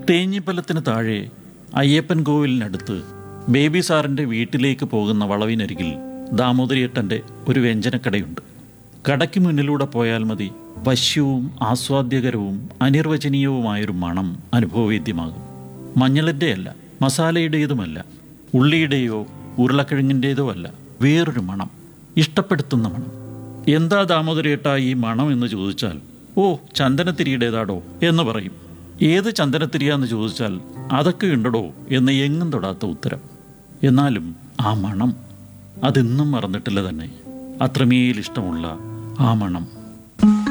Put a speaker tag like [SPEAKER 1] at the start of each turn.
[SPEAKER 1] തേഞ്ഞിപ്പലത്തിന് താഴെ അയ്യപ്പൻ കോവിലിനടുത്ത് ബേബി സാറിൻ്റെ വീട്ടിലേക്ക് പോകുന്ന വളവിനരികിൽ ദാമോദരിയേട്ടൻ്റെ ഒരു വ്യഞ്ജനക്കടയുണ്ട് കടയ്ക്ക് മുന്നിലൂടെ പോയാൽ മതി വശ്യവും ആസ്വാദ്യകരവും അനിർവചനീയവുമായൊരു മണം അനുഭവവേദ്യമാകും മഞ്ഞളിൻ്റെ അല്ല മസാലയുടേതുമല്ല ഉള്ളിയുടെയോ ഉരുളക്കിഴങ്ങിൻ്റേതോ അല്ല വേറൊരു മണം ഇഷ്ടപ്പെടുത്തുന്ന മണം എന്താ ദാമോദരേട്ട ഈ മണം എന്ന് ചോദിച്ചാൽ ഓ ചന്ദനത്തിരിയുടേതാടോ എന്ന് പറയും ഏത് ചന്ദനത്തിരിയാന്ന് ചോദിച്ചാൽ അതൊക്കെ ഉണ്ടടോ എന്ന് എങ്ങും തൊടാത്ത ഉത്തരം എന്നാലും ആ മണം അതെന്നും മറന്നിട്ടില്ല തന്നെ അത്രമേൽ ഇഷ്ടമുള്ള ആ മണം